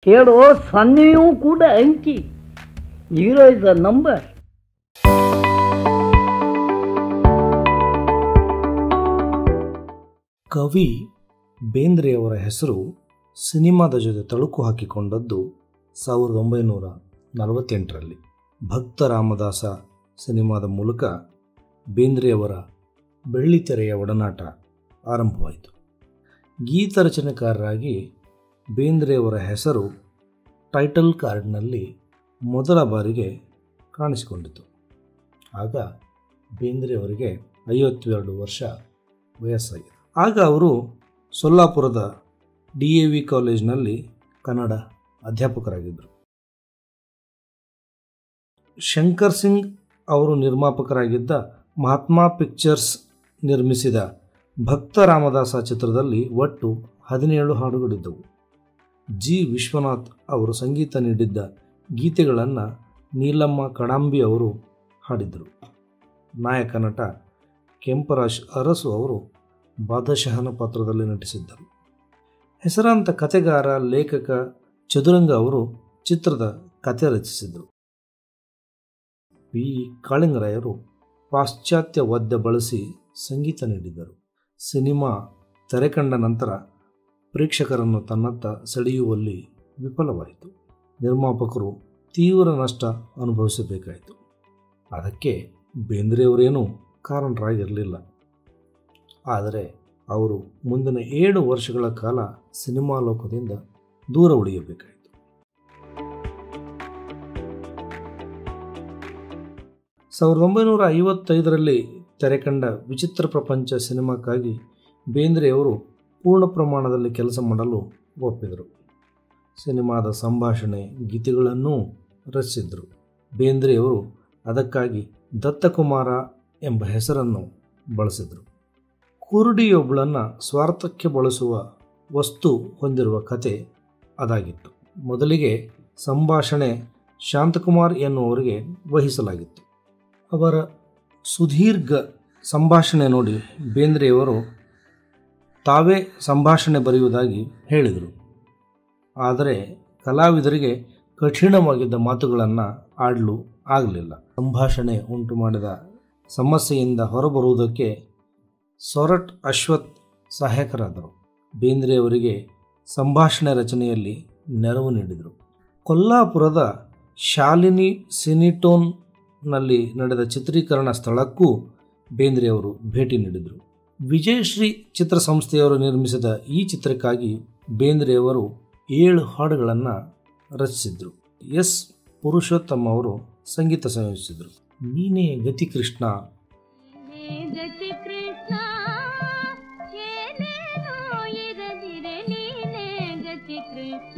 ಕೇಳೋ ಸೊನ್ನೆಯೂ ಕೂಡ ಅಂಕಿ ಜೀರೋ ಇಸ್ ದ ನಂಬರ್ ಕವಿ ಬೇಂದ್ರೆಯವರ ಹೆಸರು ಸಿನಿಮಾದ ಜೊತೆ ತಳುಕು ಹಾಕಿಕೊಂಡದ್ದು ಸಾವಿರದ ಒಂಬೈನೂರ ನಲವತ್ತೆಂಟರಲ್ಲಿ ಭಕ್ತ ರಾಮದಾಸ ಸಿನಿಮಾದ ಮೂಲಕ ಬೇಂದ್ರೆಯವರ ಬೆಳ್ಳಿತೆರೆಯ ಒಡನಾಟ ಆರಂಭವಾಯಿತು ಗೀತ ರಚನೆಕಾರರಾಗಿ ಬೇಂದ್ರೆಯವರ ಹೆಸರು ಟೈಟಲ್ ಕಾರ್ಡ್ನಲ್ಲಿ ಮೊದಲ ಬಾರಿಗೆ ಕಾಣಿಸಿಕೊಂಡಿತು ಆಗ ಬೇಂದ್ರೆಯವರಿಗೆ ಐವತ್ತೆರಡು ವರ್ಷ ವಯಸ್ಸಾಗಿದೆ ಆಗ ಅವರು ಸೊಲ್ಲಾಪುರದ ಡಿ ಎ ವಿ ಕಾಲೇಜಿನಲ್ಲಿ ಕನ್ನಡ ಅಧ್ಯಾಪಕರಾಗಿದ್ದರು ಶಂಕರ್ ಸಿಂಗ್ ಅವರು ನಿರ್ಮಾಪಕರಾಗಿದ್ದ ಮಹಾತ್ಮ ಪಿಕ್ಚರ್ಸ್ ನಿರ್ಮಿಸಿದ ಭಕ್ತ ರಾಮದಾಸ ಚಿತ್ರದಲ್ಲಿ ಒಟ್ಟು ಹದಿನೇಳು ಹಾಡುಗಳಿದ್ದವು ಜಿ ವಿಶ್ವನಾಥ್ ಅವರು ಸಂಗೀತ ನೀಡಿದ್ದ ಗೀತೆಗಳನ್ನು ನೀಲಮ್ಮ ಕಡಾಂಬಿ ಅವರು ಹಾಡಿದ್ದರು ನಾಯಕ ನಟ ಕೆಂಪರಾಜ್ ಅರಸು ಅವರು ಬಾದಶಹನ ಪಾತ್ರದಲ್ಲಿ ನಟಿಸಿದ್ದರು ಹೆಸರಾಂತ ಕತೆಗಾರ ಲೇಖಕ ಚದುರಂಗ ಅವರು ಚಿತ್ರದ ಕತೆ ರಚಿಸಿದರು ಪಿ ಕಾಳಿಂಗರಾಯರು ಪಾಶ್ಚಾತ್ಯ ವಾದ್ಯ ಬಳಸಿ ಸಂಗೀತ ನೀಡಿದ್ದರು ಸಿನಿಮಾ ತೆರೆಕಂಡ ನಂತರ ಪ್ರೇಕ್ಷಕರನ್ನು ತನ್ನತ್ತ ಸೆಳೆಯುವಲ್ಲಿ ವಿಫಲವಾಯಿತು ನಿರ್ಮಾಪಕರು ತೀವ್ರ ನಷ್ಟ ಅನುಭವಿಸಬೇಕಾಯಿತು ಅದಕ್ಕೆ ಬೇಂದ್ರೆಯವರೇನೂ ಕಾರಣರಾಗಿರಲಿಲ್ಲ ಆದರೆ ಅವರು ಮುಂದಿನ ಏಳು ವರ್ಷಗಳ ಕಾಲ ಸಿನಿಮಾ ಲೋಕದಿಂದ ದೂರ ಉಳಿಯಬೇಕಾಯಿತು ಸಾವಿರದ ಒಂಬೈನೂರ ಐವತ್ತೈದರಲ್ಲಿ ತೆರೆಕಂಡ ವಿಚಿತ್ರ ಪ್ರಪಂಚ ಸಿನಿಮಾಕ್ಕಾಗಿ ಬೇಂದ್ರೆಯವರು ಪೂರ್ಣ ಪ್ರಮಾಣದಲ್ಲಿ ಕೆಲಸ ಮಾಡಲು ಒಪ್ಪಿದರು ಸಿನಿಮಾದ ಸಂಭಾಷಣೆ ಗೀತೆಗಳನ್ನೂ ರಚಿಸಿದರು ಬೇಂದ್ರೆಯವರು ಅದಕ್ಕಾಗಿ ದತ್ತಕುಮಾರ ಎಂಬ ಹೆಸರನ್ನು ಬಳಸಿದರು ಕುರುಡಿಯೊಬ್ಬಳನ್ನು ಸ್ವಾರ್ಥಕ್ಕೆ ಬಳಸುವ ವಸ್ತು ಹೊಂದಿರುವ ಕತೆ ಅದಾಗಿತ್ತು ಮೊದಲಿಗೆ ಸಂಭಾಷಣೆ ಶಾಂತಕುಮಾರ್ ಎನ್ನುವರಿಗೆ ವಹಿಸಲಾಗಿತ್ತು ಅವರ ಸುದೀರ್ಘ ಸಂಭಾಷಣೆ ನೋಡಿ ಬೇಂದ್ರೆಯವರು ತಾವೇ ಸಂಭಾಷಣೆ ಬರೆಯುವುದಾಗಿ ಹೇಳಿದರು ಆದರೆ ಕಲಾವಿದರಿಗೆ ಕಠಿಣವಾಗಿದ್ದ ಮಾತುಗಳನ್ನು ಆಡಲು ಆಗಲಿಲ್ಲ ಸಂಭಾಷಣೆ ಉಂಟು ಮಾಡಿದ ಸಮಸ್ಯೆಯಿಂದ ಹೊರಬರುವುದಕ್ಕೆ ಸೊರಟ್ ಅಶ್ವಥ್ ಸಹಾಯಕರಾದರು ಬೇಂದ್ರೆಯವರಿಗೆ ಸಂಭಾಷಣೆ ರಚನೆಯಲ್ಲಿ ನೆರವು ನೀಡಿದರು ಕೊಲ್ಲಾಪುರದ ಶಾಲಿನಿ ಸಿನಿಟೋನ್ನಲ್ಲಿ ನಡೆದ ಚಿತ್ರೀಕರಣ ಸ್ಥಳಕ್ಕೂ ಬೇಂದ್ರೆಯವರು ಭೇಟಿ ನೀಡಿದರು ವಿಜಯಶ್ರೀ ಚಿತ್ರಸಂಸ್ಥೆಯವರು ನಿರ್ಮಿಸಿದ ಈ ಚಿತ್ರಕ್ಕಾಗಿ ಬೇಂದ್ರೆಯವರು ಏಳು ಹಾಡುಗಳನ್ನು ರಚಿಸಿದರು ಎಸ್ ಪುರುಷೋತ್ತಮ ಅವರು ಸಂಗೀತ ಸಂಯೋಜಿಸಿದರು ನೀನೇ ಗತಿ ಕೃಷ್ಣ ಗತಿ ಕೃಷ್ಣ ಏನೇನೋ ಇರದಿರೆ ನೀನೇ ಗತಿ ಕೃಷ್ಣ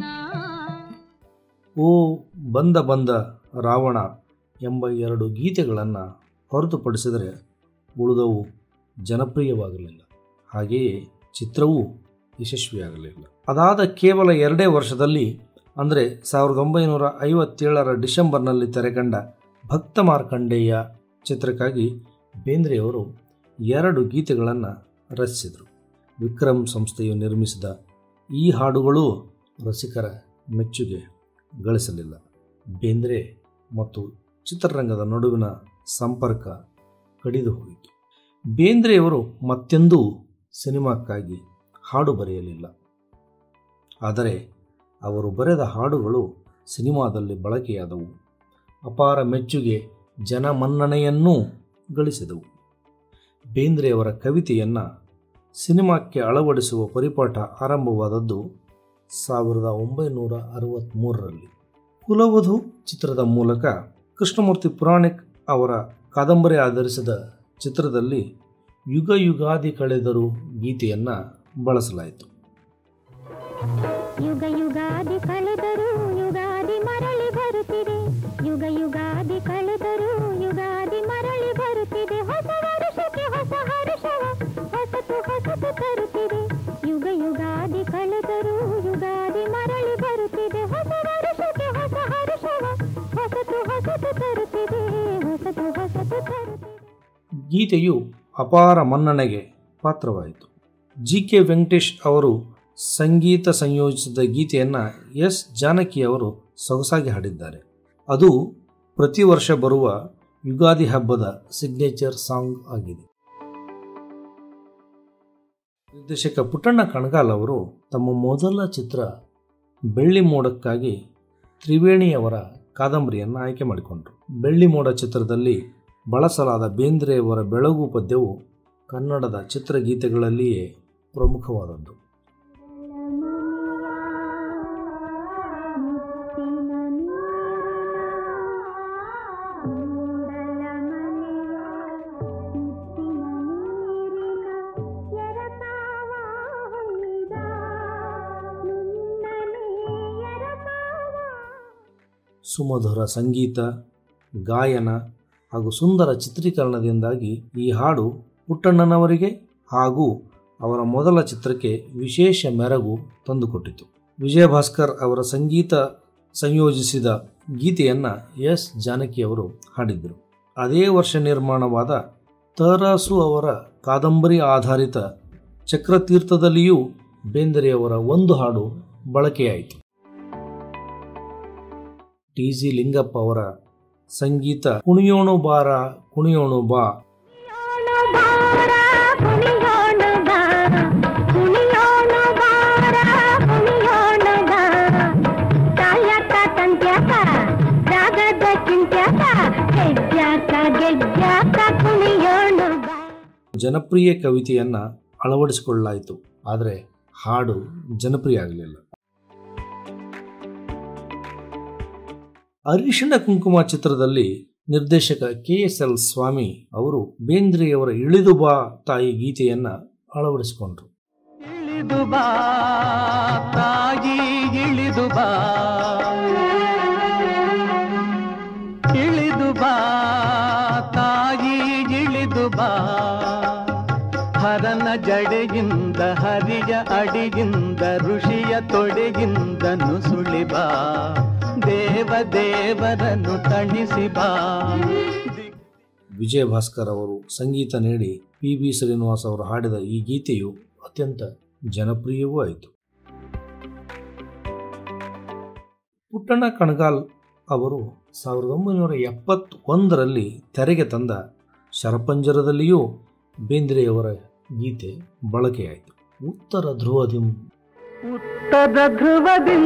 ಓ ಬಂದ ಬಂದ ರಾವಣ ಎಂಬ ಎರಡು ಗೀತೆಗಳನ್ನು ಹೊರತುಪಡಿಸಿದರೆ ಉಳಿದವು ಜನಪ್ರಿಯವಾಗಲಿಲ್ಲ ಹಾಗೆಯೇ ಚಿತ್ರವೂ ಯಶಸ್ವಿಯಾಗಲಿಲ್ಲ ಅದಾದ ಕೇವಲ ಎರಡೇ ವರ್ಷದಲ್ಲಿ ಅಂದರೆ ಸಾವಿರದ ಒಂಬೈನೂರ ಐವತ್ತೇಳರ ಡಿಸೆಂಬರ್ನಲ್ಲಿ ತೆರೆಕಂಡ ಭಕ್ತ ಮಾರ್ಕಂಡೇಯ ಚಿತ್ರಕ್ಕಾಗಿ ಬೇಂದ್ರೆಯವರು ಎರಡು ಗೀತೆಗಳನ್ನು ರಚಿಸಿದರು ವಿಕ್ರಮ್ ಸಂಸ್ಥೆಯು ನಿರ್ಮಿಸಿದ ಈ ಹಾಡುಗಳು ರಸಿಕರ ಮೆಚ್ಚುಗೆ ಗಳಿಸಲಿಲ್ಲ ಬೇಂದ್ರೆ ಮತ್ತು ಚಿತ್ರರಂಗದ ನಡುವಿನ ಸಂಪರ್ಕ ಕಡಿದು ಹೋಯಿತು ಬೇಂದ್ರೆಯವರು ಮತ್ತೆಂದೂ ಸಿನಿಮಾಕ್ಕಾಗಿ ಹಾಡು ಬರೆಯಲಿಲ್ಲ ಆದರೆ ಅವರು ಬರೆದ ಹಾಡುಗಳು ಸಿನಿಮಾದಲ್ಲಿ ಬಳಕೆಯಾದವು ಅಪಾರ ಮೆಚ್ಚುಗೆ ಜನಮನ್ನಣೆಯನ್ನೂ ಗಳಿಸಿದವು ಬೇಂದ್ರೆಯವರ ಕವಿತೆಯನ್ನು ಸಿನಿಮಾಕ್ಕೆ ಅಳವಡಿಸುವ ಪರಿಪಾಠ ಆರಂಭವಾದದ್ದು ಸಾವಿರದ ಒಂಬೈನೂರ ಅರವತ್ತ್ಮೂರರಲ್ಲಿ ಕುಲವಧು ಚಿತ್ರದ ಮೂಲಕ ಕೃಷ್ಣಮೂರ್ತಿ ಪುರಾಣಿಕ್ ಅವರ ಕಾದಂಬರಿ ಆಧರಿಸಿದ ಚಿತ್ರದಲ್ಲಿ ಯುಗ ಯುಗಾದಿ ಕಳೆದರೂ ಗೀತೆಯನ್ನು ಬಳಸಲಾಯಿತು ಯುಗ ಯುಗಾದಿ ಕಳೆದರೂ ಯುಗಾದಿ ಮರಳಿ ಬರುತ್ತಿದೆ ಯುಗ ಯುಗಾದಿ ಕಳೆದರೂ ಯುಗಾದಿ ಮರಳಿ ಬರುತ್ತಿದೆ ಹೊಸ ವರುಷಕ್ಕೆ ಹೊಸ ಹರುಷವ ಹೊಸತು ಹೊಸತು ತರುತ್ತಿದೆ ಯುಗ ಯುಗಾದಿ ಕಳೆದರೂ ಯುಗಾದಿ ಮರಳಿ ಬರುತ್ತಿದೆ ಹೊಸ ವರುಷಕ್ಕೆ ಹೊಸ ಹರುಷವ ಹೊಸತು ಹೊಸತು ತರುತ್ತಿದೆ ಹೊಸತು ಹೊಸತು ತರುತ್ತಿದೆ ಗೀತೆಯು ಅಪಾರ ಮನ್ನಣೆಗೆ ಪಾತ್ರವಾಯಿತು ಜಿ ಕೆ ವೆಂಕಟೇಶ್ ಅವರು ಸಂಗೀತ ಸಂಯೋಜಿಸಿದ ಗೀತೆಯನ್ನು ಎಸ್ ಜಾನಕಿ ಅವರು ಸೊಗಸಾಗಿ ಹಾಡಿದ್ದಾರೆ ಅದು ಪ್ರತಿ ವರ್ಷ ಬರುವ ಯುಗಾದಿ ಹಬ್ಬದ ಸಿಗ್ನೇಚರ್ ಸಾಂಗ್ ಆಗಿದೆ ನಿರ್ದೇಶಕ ಪುಟ್ಟಣ್ಣ ಕಣಗಾಲ್ ಅವರು ತಮ್ಮ ಮೊದಲ ಚಿತ್ರ ಬೆಳ್ಳಿ ಮೋಡಕ್ಕಾಗಿ ತ್ರಿವೇಣಿಯವರ ಕಾದಂಬರಿಯನ್ನು ಆಯ್ಕೆ ಮಾಡಿಕೊಂಡರು ಬೆಳ್ಳಿ ಮೋಡ ಚಿತ್ರದಲ್ಲಿ ಬಳಸಲಾದ ಬೇಂದ್ರೆಯವರ ಬೆಳಗು ಪದ್ಯವು ಕನ್ನಡದ ಚಿತ್ರಗೀತೆಗಳಲ್ಲಿಯೇ ಪ್ರಮುಖವಾದದ್ದು ಸುಮಧುರ ಸಂಗೀತ ಗಾಯನ ಹಾಗೂ ಸುಂದರ ಚಿತ್ರೀಕರಣದಿಂದಾಗಿ ಈ ಹಾಡು ಪುಟ್ಟಣ್ಣನವರಿಗೆ ಹಾಗೂ ಅವರ ಮೊದಲ ಚಿತ್ರಕ್ಕೆ ವಿಶೇಷ ಮೆರಗು ತಂದುಕೊಟ್ಟಿತು ವಿಜಯ ಭಾಸ್ಕರ್ ಅವರ ಸಂಗೀತ ಸಂಯೋಜಿಸಿದ ಗೀತೆಯನ್ನು ಎಸ್ ಜಾನಕಿಯವರು ಹಾಡಿದ್ದರು ಅದೇ ವರ್ಷ ನಿರ್ಮಾಣವಾದ ತರಾಸು ಅವರ ಕಾದಂಬರಿ ಆಧಾರಿತ ಚಕ್ರತೀರ್ಥದಲ್ಲಿಯೂ ಬೇಂದ್ರೆಯವರ ಒಂದು ಹಾಡು ಬಳಕೆಯಾಯಿತು ಟಿ ಜಿ ಲಿಂಗಪ್ಪ ಅವರ ಸಂಗೀತ ಕುಣಿಯೋಣು ಬಾರ ಕುಣಿಯೋಣು ಬಾ ಜನಪ್ರಿಯ ಕವಿತೆಯನ್ನು ಅಳವಡಿಸಿಕೊಳ್ಳಲಾಯಿತು ಆದರೆ ಹಾಡು ಜನಪ್ರಿಯ ಆಗಲಿಲ್ಲ ಅರಿಶಿಣ ಕುಂಕುಮ ಚಿತ್ರದಲ್ಲಿ ನಿರ್ದೇಶಕ ಕೆ ಎಸ್ ಎಲ್ ಸ್ವಾಮಿ ಅವರು ಬೇಂದ್ರೆಯವರ ಇಳಿದು ಬಾ ತಾಯಿ ಗೀತೆಯನ್ನ ಅಳವಡಿಸಿಕೊಂಡ್ರು ಇಳಿದು ಬಾ ತಾಯಿ ಇಳಿದು ಬಾ ಇಳಿದು ಬಾ ತಾಯಿ ಇಳಿದು ಬಾ ಹರನ ಜಡೆಯಿಂದ ಹರಿಯ ಅಡಿಯಿಂದ ಋಷಿಯ ತೊಡೆಯಿಂದ ನುಸುಳಿ ಬಾ ದೇವ ದೇವರನ್ನು ತಣಿಸಿ ಬಾ ವಿಜಯ ಭಾಸ್ಕರ್ ಅವರು ಸಂಗೀತ ನೀಡಿ ಪಿ ಬಿ ಶ್ರೀನಿವಾಸ್ ಅವರು ಹಾಡಿದ ಈ ಗೀತೆಯು ಅತ್ಯಂತ ಜನಪ್ರಿಯವೂ ಆಯಿತು ಪುಟ್ಟಣ್ಣ ಕಣಗಾಲ್ ಅವರು ಸಾವಿರದ ಒಂಬೈನೂರ ಎಪ್ಪತ್ತೊಂದರಲ್ಲಿ ತೆರೆಗೆ ತಂದ ಶರಪಂಜರದಲ್ಲಿಯೂ ಬೇಂದ್ರೆಯವರ ಗೀತೆ ಬಳಕೆಯಾಯಿತು ಉತ್ತರ ಧ್ರುವದಿಂ ಉತ್ತರ ಧ್ರುವದಿ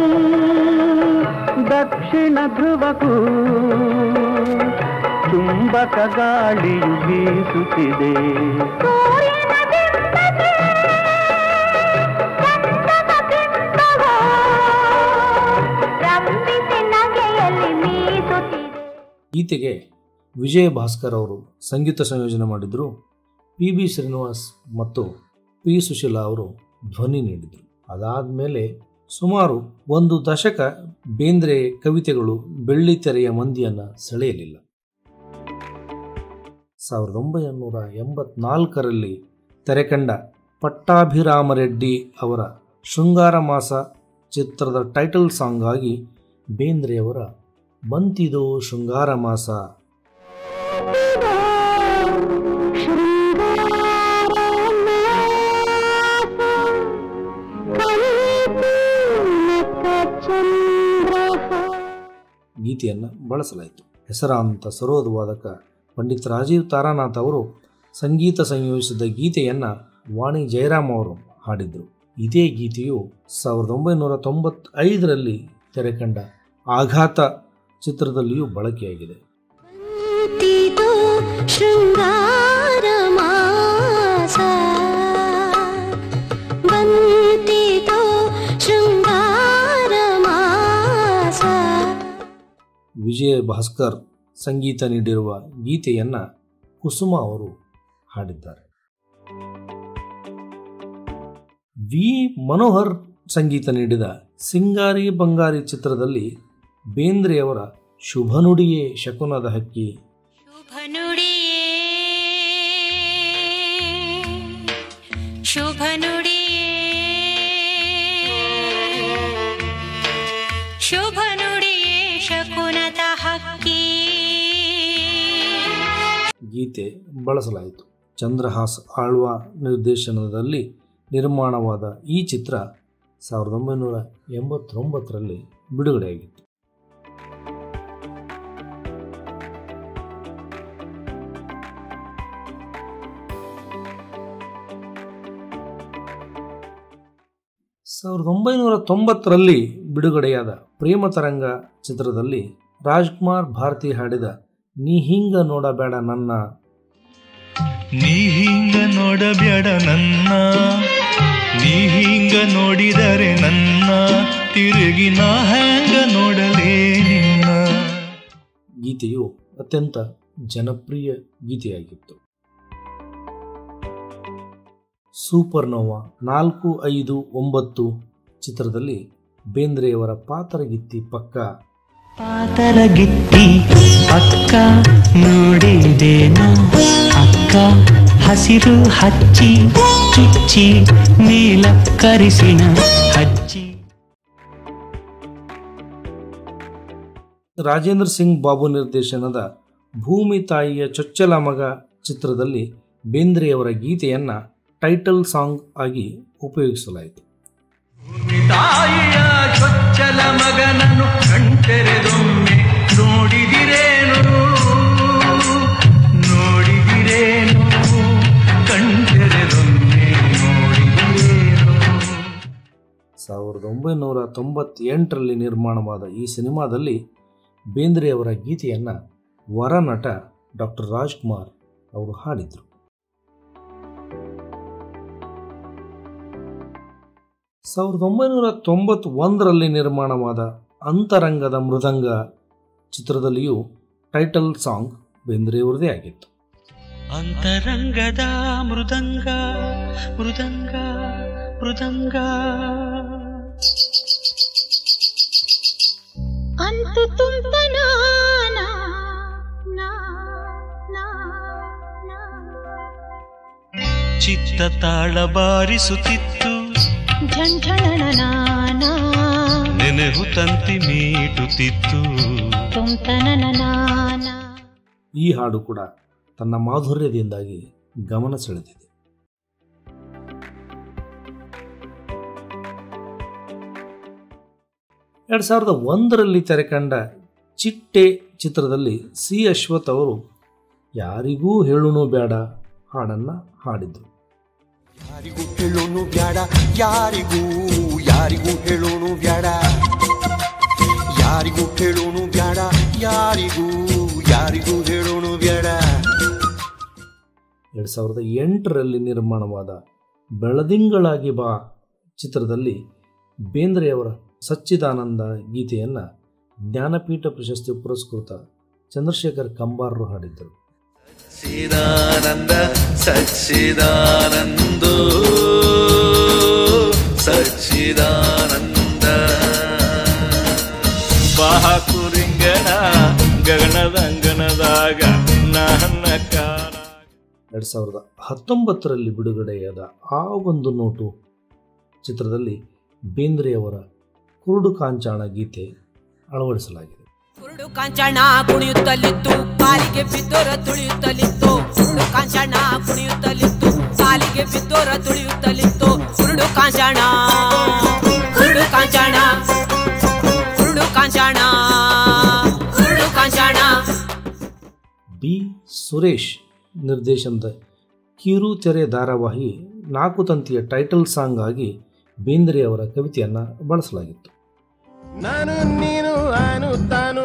ದಕ್ಷಿಣ ಧ್ರುವಕ್ಕೂ ಚುಂಬಕ ಗಾಳಿಯು ಬೀಸುತ್ತಿದೆ ಗೀತೆಗೆ ವಿಜಯ ಭಾಸ್ಕರ್ ಅವರು ಸಂಗೀತ ಸಂಯೋಜನೆ ಮಾಡಿದ್ರು ಪಿ ಬಿ ಶ್ರೀನಿವಾಸ್ ಮತ್ತು ಪಿ ಸುಶೀಲಾ ಅವರು ಧ್ವನಿ ನೀಡಿದರು ಅದಾದಮೇಲೆ ಸುಮಾರು ಒಂದು ದಶಕ ಬೇಂದ್ರೆ ಕವಿತೆಗಳು ಬೆಳ್ಳಿ ತೆರೆಯ ಮಂದಿಯನ್ನು ಸೆಳೆಯಲಿಲ್ಲ ಸಾವಿರದ ಒಂಬೈನೂರ ಎಂಬತ್ನಾಲ್ಕರಲ್ಲಿ ತೆರೆಕಂಡ ಪಟ್ಟಾಭಿರಾಮರೆಡ್ಡಿ ಅವರ ಶೃಂಗಾರ ಮಾಸ ಚಿತ್ರದ ಟೈಟಲ್ ಸಾಂಗ್ ಆಗಿ ಬೇಂದ್ರೆಯವರ ಬಂತಿದೋ ಶೃಂಗಾರ ಮಾಸ ಗೀತೆಯನ್ನು ಬಳಸಲಾಯಿತು ಹೆಸರಾಂತ ಸರೋದ ವಾದಕ ಪಂಡಿತ್ ರಾಜೀವ್ ತಾರಾನಾಥ್ ಅವರು ಸಂಗೀತ ಸಂಯೋಜಿಸಿದ ಗೀತೆಯನ್ನು ವಾಣಿ ಜಯರಾಮ್ ಅವರು ಹಾಡಿದರು ಇದೇ ಗೀತೆಯು ಸಾವಿರದ ಒಂಬೈನೂರ ತೊಂಬತ್ತೈದರಲ್ಲಿ ತೆರೆಕಂಡ ಆಘಾತ ಚಿತ್ರದಲ್ಲಿಯೂ ಬಳಕೆಯಾಗಿದೆ ಬಂತಿತು ಶೃಂಗಾರ ಮಾಸ ಬಂತಿತು ಶೃಂಗಾರ ಮಾಸ ವಿಜಯ ಭಾಸ್ಕರ್ ಸಂಗೀತ ನೀಡಿರುವ ಗೀತೆಯನ್ನು ಕುಸುಮ ಅವರು ಹಾಡಿದ್ದಾರೆ ವಿ ಮನೋಹರ್ ಸಂಗೀತ ನೀಡಿದ ಸಿಂಗಾರಿ ಬಂಗಾರಿ ಚಿತ್ರದಲ್ಲಿ ಬೇಂದ್ರೆಯವರ ಶುಭ ನುಡಿಯೇ ಶಕುನದ ಹಕ್ಕಿ ಶುಭ ನುಡಿಯೇ ಶುಭ ನುಡಿಯೇ ಶುಭ ನುಡಿಯೇ ಶಕುನದ ಹಕ್ಕಿ ಗೀತೆ ಬಳಸಲಾಯಿತು ಚಂದ್ರಹಾಸ್ ಆಳ್ವ ನಿರ್ದೇಶನದಲ್ಲಿ ನಿರ್ಮಾಣವಾದ ಈ ಚಿತ್ರ ಸಾವಿರದ ಒಂಬೈನೂರ ಎಂಬತ್ತೊಂಬತ್ತರಲ್ಲಿ ಬಿಡುಗಡೆಯಾಗಿತ್ತು ಸಾವಿರದ ಒಂಬೈನೂರ ತೊಂಬತ್ತರಲ್ಲಿ ಬಿಡುಗಡೆಯಾದ ಪ್ರೇಮ ತರಂಗ ಚಿತ್ರದಲ್ಲಿ ರಾಜ್ಕುಮಾರ್ ಭಾರತಿ ಹಾಡಿದ ನೀ ಹಿಂಗ ನೋಡಬೇಡ ನನ್ನ ನೀ ಹಿಂಗ ನೋಡಬೇಡ ನನ್ನ ನೀ ಹಿಂಗ ನೋಡಿದರೆ ನನ್ನ ತಿರುಗಿ ನಾ ಹ್ಯಾಂಗ ನೋಡಲೇ ನಿನ್ನ ಗೀತೆಯು ಅತ್ಯಂತ ಜನಪ್ರಿಯ ಗೀತೆಯಾಗಿತ್ತು ಸೂಪರ್ ನೋವಾ ನಾಲ್ಕು ಐದು ಒಂಬತ್ತು ಚಿತ್ರದಲ್ಲಿ ಬೇಂದ್ರೆಯವರ ಪಾತ್ರಗಿತ್ತಿ ಪಕ್ಕ ಪಾತರಗಿತ್ತಿ ಅಕ್ಕ ನೋಡಿದೇನ ಅಕ್ಕ ಹಸಿರು ಹಚ್ಚಿ ಚುಚ್ಚಿ ನೀಲ ಕರಿಸಿನ ಹಚ್ಚಿ ರಾಜೇಂದ್ರ ಸಿಂಗ್ ಬಾಬು ನಿರ್ದೇಶನದ ಭೂಮಿ ತಾಯಿಯ ಚೊಚ್ಚಲ ಮಗ ಚಿತ್ರದಲ್ಲಿ ಬೇಂದ್ರೆಯವರ ಗೀತೆಯನ್ನ ಟೈಟಲ್ ಸಾಂಗ್ ಆಗಿ ಉಪಯೋಗಿಸಲಾಯಿತು ತಾಯಿಯ ಚೊಚ್ಚಲ ಮಗನನ್ನು ಕಣ್ತೆರೆದೊಮ್ಮೆ ನೋಡಿದಿರೇನು ನೋಡಿದಿರೇನು ಕಣ್ತೆರೆದೊಮ್ಮೆ ನೋಡಿದಿರೇನು ಸಾವಿರದ ಒಂಬೈನೂರ ತೊಂಬತ್ತೆಂಟರಲ್ಲಿ ನಿರ್ಮಾಣವಾದ ಈ ಸಿನಿಮಾದಲ್ಲಿ ಬೇಂದ್ರೆಯವರ ಗೀತೆಯನ್ನು ವರನಟ ಡಾಕ್ಟರ್ ರಾಜ್ಕುಮಾರ್ ಅವರು ಹಾಡಿದರು ಸಾವಿರದ ಒಂಬೈನೂರ ತೊಂಬತ್ತೊಂದರಲ್ಲಿ ನಿರ್ಮಾಣವಾದ ಅಂತರಂಗದ ಮೃದಂಗ ಚಿತ್ರದಲ್ಲಿಯೂ ಟೈಟಲ್ ಸಾಂಗ್ ಬೇಂದ್ರೆಯವರದೇ ಆಗಿತ್ತು ಅಂತರಂಗದ ಮೃದಂಗ ಮೃದಂಗ ಮೃದಂಗ ಅಂತು ತುಂಬ ನಾನ ನಾ ನಾ ನಾ ಚಿತ್ತ ತಾಳ ಬಾರಿಸುತ್ತಿತ್ತು ಝಂಝಣನ ನಾನಾ ನೆನೆಹು ತಂತಿ ಮೀಟುತ್ತಿತ್ತು ತುಂತನನ ನಾನಾ ಈ ಹಾಡು ಕೂಡ ತನ್ನ ಮಾಧುರ್ಯದಿಂದಾಗಿ ಗಮನ ಸೆಳೆದಿದೆ ಎರಡು ಸಾವಿರದ ಒಂದರಲ್ಲಿ ತೆರೆಕಂಡ ಚಿಟ್ಟೆ ಚಿತ್ರದಲ್ಲಿ ಸಿ ಅಶ್ವಥ್ ಅವರು ಯಾರಿಗೂ ಹೇಳುನು ಬೇಡ ಹಾಡನ್ನು ಹಾಡಿದರು ಯಾರಿಗೂ ಹೇಳೋನು ಬ್ಯಾಡ ಯಾರಿಗೂ ಯಾರಿಗೂ ಹೇಳೋನು ಬ್ಯಾಡ ಯಾರಿಗೂ ಹೇಳೋನು ಬ್ಯಾಡ ಯಾರಿಗೂ ಯಾರಿಗೂ ಹೇಳೋನು ಬ್ಯಾಡ ಎರಡು ಸಾವಿರದ ಎಂಟರಲ್ಲಿ ನಿರ್ಮಾಣವಾದ ಬೆಳದಿಂಗಳಾಗಿ ಬಾ ಚಿತ್ರದಲ್ಲಿ ಬೇಂದ್ರೆಯವರ ಸಚ್ಚಿದಾನಂದ ಗೀತೆಯನ್ನು ಜ್ಞಾನಪೀಠ ಪ್ರಶಸ್ತಿ ಪುರಸ್ಕೃತ ಚಂದ್ರಶೇಖರ್ ಕಂಬಾರರು ಹಾಡಿದ್ದರು ಸಚ್ಚಿದಾನಂದ ಸಚ್ಚಿದಾನಂದೋ ಸಚ್ಚಿದಾನಂದ ಬಾಹುರಿಂಗಣ ಗಗನದಂಗನದಾಗ ನನ್ನ ಕಾಣ ಎರಡು ಸಾವಿರದ ಹತ್ತೊಂಬತ್ತರಲ್ಲಿ ಬಿಡುಗಡೆಯಾದ ಆ ಒಂದು ನೋಟು ಚಿತ್ರದಲ್ಲಿ ಬೇಂದ್ರೆಯವರ ಕುರುಡು ಕಾಂಚಾಣ ಗೀತೆ ಅಳವಡಿಸಲಾಗಿದೆ ಕುರುಡು ಕಾಂಚಣ ಕುಣಿಯುತ್ತಲಿತ್ತು ಕಾಲಿಗೆ ಬಿದ್ದೋರ ತುಳಿಯುತ್ತಲಿತ್ತು ಕುರುಡು ಕಾಂಚಣ ಕುಣಿಯುತ್ತಲಿತ್ತು ಕಾಲಿಗೆ ಬಿದ್ದೋರ ತುಳಿಯುತ್ತಲಿತ್ತು ಕುರುಡು ಕಾಂಚಣ ಕುರುಡು ಕಾಂಚಣ ಕುರುಡು ಕಾಂಚಣ ಕುರುಡು ಕಾಂಚಣ ಬಿ ಸುರೇಶ್ ನಿರ್ದೇಶನದ ಕಿರು ತೆರೆ ಧಾರಾವಾಹಿ ನಾಲ್ಕು ತಂತಿಯ ಟೈಟಲ್ ಸಾಂಗ್ ಆಗಿ ಬೇಂದ್ರೆಯವರ ಕವಿತೆಯನ್ನು ಬಳಸಲಾಗಿತ್ತು ನಾನು ನೀನು ಆನು ತಾನು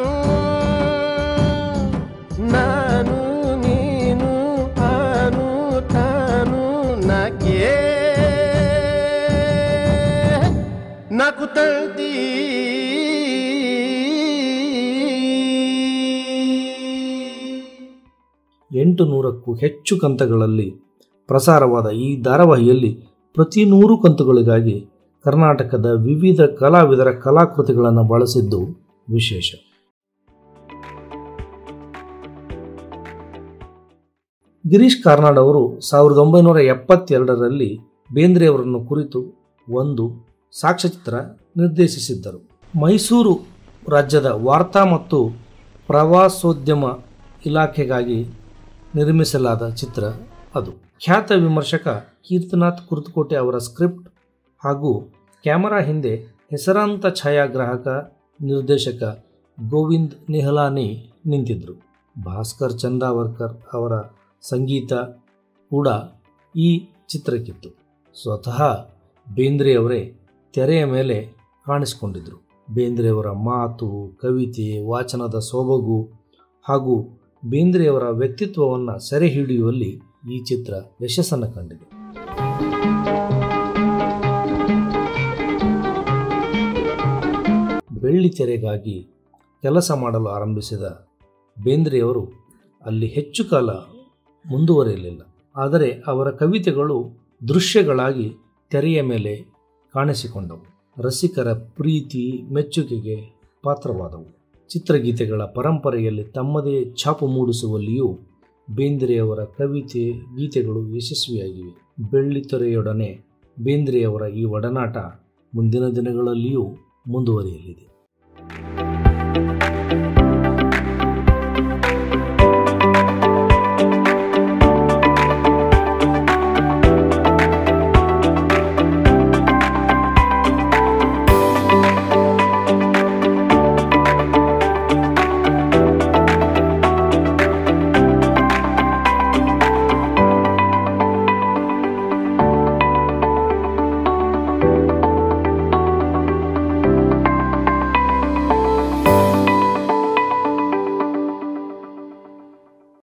ನಾನು ನೀನು ಆನು ತಾನು ನಾಕೆ ನಾಕು ತಳ್ತಿ ಎಂಟು ನೂರಕ್ಕೂ ಹೆಚ್ಚು ಕಂತಗಳಲ್ಲಿ ಪ್ರಸಾರವಾದ ಈ ಧಾರಾವಾಹಿಯಲ್ಲಿ ಪ್ರತಿ ನೂರು ಕಂತುಗಳಿಗಾಗಿ ಕರ್ನಾಟಕದ ವಿವಿಧ ಕಲಾವಿದರ ಕಲಾಕೃತಿಗಳನ್ನು ಬಳಸಿದ್ದು ವಿಶೇಷ ಗಿರೀಶ್ ಕಾರ್ನಾಡ್ ಅವರು ಸಾವಿರದ ಒಂಬೈನೂರ ಎಪ್ಪತ್ತೆರಡರಲ್ಲಿ ಬೇಂದ್ರೆಯವರನ್ನು ಕುರಿತು ಒಂದು ಸಾಕ್ಷ್ಯಚಿತ್ರ ನಿರ್ದೇಶಿಸಿದ್ದರು ಮೈಸೂರು ರಾಜ್ಯದ ವಾರ್ತಾ ಮತ್ತು ಪ್ರವಾಸೋದ್ಯಮ ಇಲಾಖೆಗಾಗಿ ನಿರ್ಮಿಸಲಾದ ಚಿತ್ರ ಅದು ಖ್ಯಾತ ವಿಮರ್ಶಕ ಕೀರ್ತನಾಥ್ ಕುರ್ತಕೋಟೆ ಅವರ ಸ್ಕ್ರಿಪ್ಟ್ ಹಾಗೂ ಕ್ಯಾಮರಾ ಹಿಂದೆ ಹೆಸರಾಂತ ಛಾಯಾಗ್ರಾಹಕ ನಿರ್ದೇಶಕ ಗೋವಿಂದ್ ನಿಹಲಾನಿ ನಿಂತಿದ್ದರು ಭಾಸ್ಕರ್ ಚಂದಾವರ್ಕರ್ ಅವರ ಸಂಗೀತ ಕೂಡ ಈ ಚಿತ್ರಕ್ಕಿತ್ತು ಸ್ವತಃ ಬೇಂದ್ರೆಯವರೇ ತೆರೆಯ ಮೇಲೆ ಕಾಣಿಸಿಕೊಂಡಿದ್ದರು ಬೇಂದ್ರೆಯವರ ಮಾತು ಕವಿತೆ ವಾಚನದ ಸೊಬಗು ಹಾಗೂ ಬೇಂದ್ರೆಯವರ ವ್ಯಕ್ತಿತ್ವವನ್ನು ಸೆರೆ ಹಿಡಿಯುವಲ್ಲಿ ಈ ಚಿತ್ರ ಯಶಸ್ಸನ್ನು ಕಂಡಿದೆ ಬೆಳ್ಳಿ ತೆರೆಗಾಗಿ ಕೆಲಸ ಮಾಡಲು ಆರಂಭಿಸಿದ ಬೇಂದ್ರೆಯವರು ಅಲ್ಲಿ ಹೆಚ್ಚು ಕಾಲ ಮುಂದುವರಿಯಲಿಲ್ಲ ಆದರೆ ಅವರ ಕವಿತೆಗಳು ದೃಶ್ಯಗಳಾಗಿ ತೆರೆಯ ಮೇಲೆ ಕಾಣಿಸಿಕೊಂಡವು ರಸಿಕರ ಪ್ರೀತಿ ಮೆಚ್ಚುಗೆಗೆ ಪಾತ್ರವಾದವು ಚಿತ್ರಗೀತೆಗಳ ಪರಂಪರೆಯಲ್ಲಿ ತಮ್ಮದೇ ಛಾಪು ಮೂಡಿಸುವಲ್ಲಿಯೂ ಬೇಂದ್ರೆಯವರ ಕವಿತೆ ಗೀತೆಗಳು ಯಶಸ್ವಿಯಾಗಿವೆ ಬೆಳ್ಳಿತೆರೆಯೊಡನೆ ಬೇಂದ್ರೆಯವರ ಈ ಒಡನಾಟ ಮುಂದಿನ ದಿನಗಳಲ್ಲಿಯೂ ಮುಂದುವರಿಯಲಿದೆ